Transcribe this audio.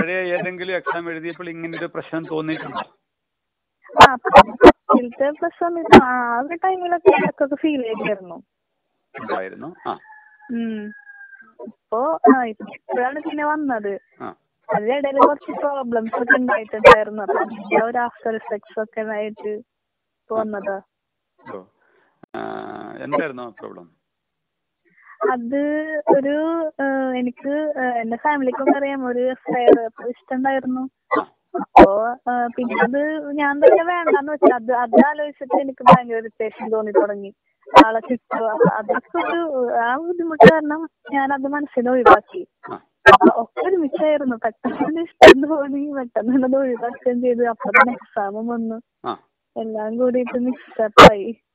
പഴയ ഏതെങ്കിലും എക്സാം എഴുതിയപ്പോൾ ഇങ്ങനെ ഒരു പ്രശ്നം തോന്നിയിട്ടുണ്ടോ ആ ഫസ്റ്റിലത്തെ പ്ലസ് വണ്ണിൽ ആ ഒരു ടൈമിലൊക്കെ ഇടയ്ക്കൊക്കെ ഫീൽ ചെയ്തിരുന്നു ഉണ്ടായിരുന്നു ആ ഉം. ഇപ്പോ ആ ഇപ്പോഴാണ് പിന്നെ വന്നത് ആ അതിനിടയിൽ കുറച്ച് പ്രോബ്ലംസ് ഒക്കെ ഉണ്ടായിട്ടുണ്ടായിരുന്നു അപ്പൊ അതിന്റെ ഒരു ആഫ്റ്റർ എഫക്ട്സ് ഒക്കെ ആയിട്ട് ഇപ്പൊ വന്നതാ ഓ ആ, എന്തായിരുന്നു പ്രോബ്ലം അത് ഒരു ആ, എനിക്ക് ആ, എന്റെ ഫാമിലിക്കൊക്കെ അറിയാം ഒരു ഫെയർ ഇഷ്ടണ്ടായിരുന്നു അപ്പോ ആ, പിന്നെ അത് ഞാൻ തന്നെ വേണ്ടാന്ന് വെച്ചാൽ അത് അത് ആലോചിച്ചിട്ട് എനിക്ക് ഭയങ്കര ഇറിറ്റേഷൻ തോന്നി തുടങ്ങി ആളെ കിട്ടുക അതൊക്കെ ഒരു ആ ബുദ്ധിമുട്ട് കാരണം ഞാൻ അത് മനസ്സിൽ ഒഴിവാക്കി ആ അപ്പൊ ഒക്കെ ഒരുമിച്ചായിരുന്നു പെട്ടെന്ന് ഇഷ്ടം തോന്നി പെട്ടെന്ന് അത് ഒഴിവാക്കുകയും ചെയ്തു അപ്പൊ തന്നെ എക്സാമും വന്നു ആ എല്ലാം കൂടിയിട്ട് മിക്സപ്പായി